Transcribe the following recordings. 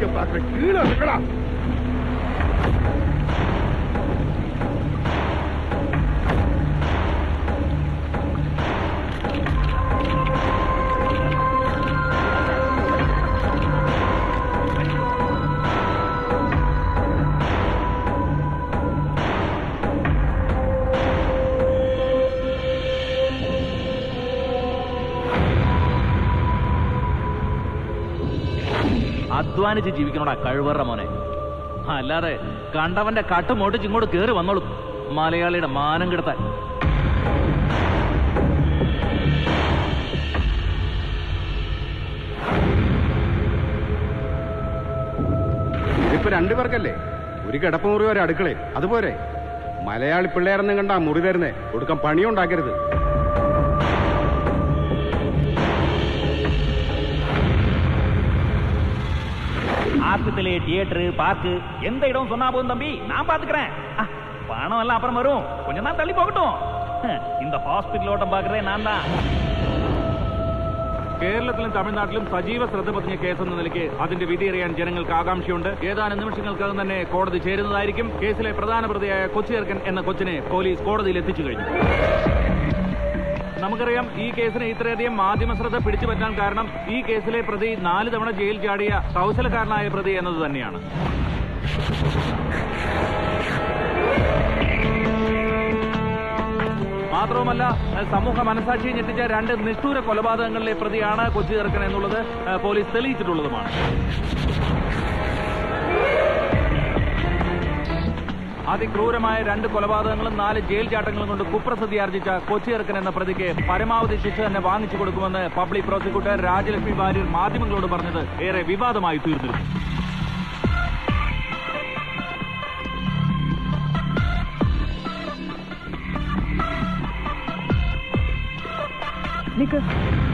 இங்க பாக்குற கீழே இருக்கடா അധ്വാനിച്ച് ജീവിക്കണോടാ കഴിവറ മോനെ അല്ലാതെ കണ്ടവന്റെ കട്ടും മോട്ടിച്ച് ഇങ്ങോട്ട് കേറി വന്നോളും മലയാളിയുടെ മാനം കെടുത്താൻ ഇതിപ്പോ രണ്ടുപേർക്കല്ലേ ഒരു കിടപ്പുമുറി ഒരു അടുക്കളയും അതുപോരെ മലയാളി പിള്ളേരെന്നും കണ്ടാ മുറി തരുന്നേ കൊടുക്കാൻ പണിയുണ്ടാക്കരുത് ஆஸ்பத்திரி தியேட்டரு பார்க்கு எந்த இடம் சொன்னா போதும் தம்பி நான் பாத்துக்கிறேன் ஆ, பணம் எல்லாம் அப்புறம் வரும் கொஞ்ச நாள் தள்ளி போகட்டும் ஹ, இந்த ஹாஸ்பிட்டல் ஓட்டம் பாக்குறேன் நான் தான் കേരളത്തിലും തമിഴ്നാട്ടിലും സജീവ ശ്രദ്ധ പതിഞ്ഞ കേസെന്ന നിലയ്ക്ക് അതിന്റെ വിധി അറിയാൻ ജനങ്ങൾക്ക് ആകാംക്ഷയുണ്ട് ഏതാനും നിമിഷങ്ങൾക്കകം തന്നെ കോടതി ചേരുന്നതായിരിക്കും കേസിലെ പ്രധാന പ്രതിയായ കൊച്ചിയർക്കൻ എന്ന കൊച്ചിനെ പോലീസ് കോടതിയിൽ എത്തിച്ചു കഴിഞ്ഞു നമുക്കറിയാം ഈ കേസിന് ഇത്രയധികം മാധ്യമ ശ്രദ്ധ പിടിച്ചു പറ്റാൻ കാരണം ഈ കേസിലെ പ്രതി നാല് തവണ ജയിൽ ചാടിയ കൗശലക്കാരനായ പ്രതി എന്നത് തന്നെയാണ് മാത്രവുമല്ല ഏഹ് സമൂഹ മനസാക്ഷിയെ ഞെട്ടിച്ച രണ്ട് നിഷ്ഠൂര കൊലപാതകങ്ങളിലെ പ്രതിയാണ് കൊച്ചി ചെറുക്കൻ എന്നുള്ളത് ഏഹ് പോലീസ് തെളിയിച്ചിട്ടുള്ളതുമാണ് അതിക്രൂരമായ രണ്ട് കൊലപാതകങ്ങളും നാല് ജയിൽ ചാട്ടങ്ങളും കൊണ്ട് കുപ്രസിദ്ധി ആർജിച്ച കൊച്ചിയിറക്കൻ എന്ന പ്രതിക്ക് പരമാവധി ശിക്ഷ തന്നെ വാങ്ങിച്ചു കൊടുക്കുമെന്ന് പബ്ലിക് പ്രോസിക്യൂട്ടർ രാജലക്ഷ്മി വാര്യർ മാധ്യമങ്ങളോട് പറഞ്ഞത് ഏറെ വിവാദമായി തീർന്നിരുന്നു നിക്ക്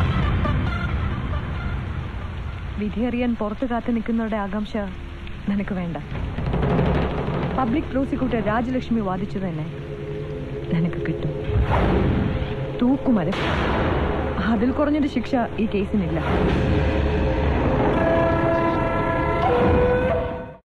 വിധി അറിയാൻ പുറത്തു കാത്തു നിൽക്കുന്നവരുടെ ആകാംക്ഷ നിനക്ക് വേണ്ട പബ്ലിക് പ്രോസിക്യൂട്ടർ രാജലക്ഷ്മി വാദിച്ചു തന്നെ നിനക്ക് കിട്ടും തൂക്കുമരം അതിൽ കുറഞ്ഞൊരു ശിക്ഷ ഈ കേസിനില്ല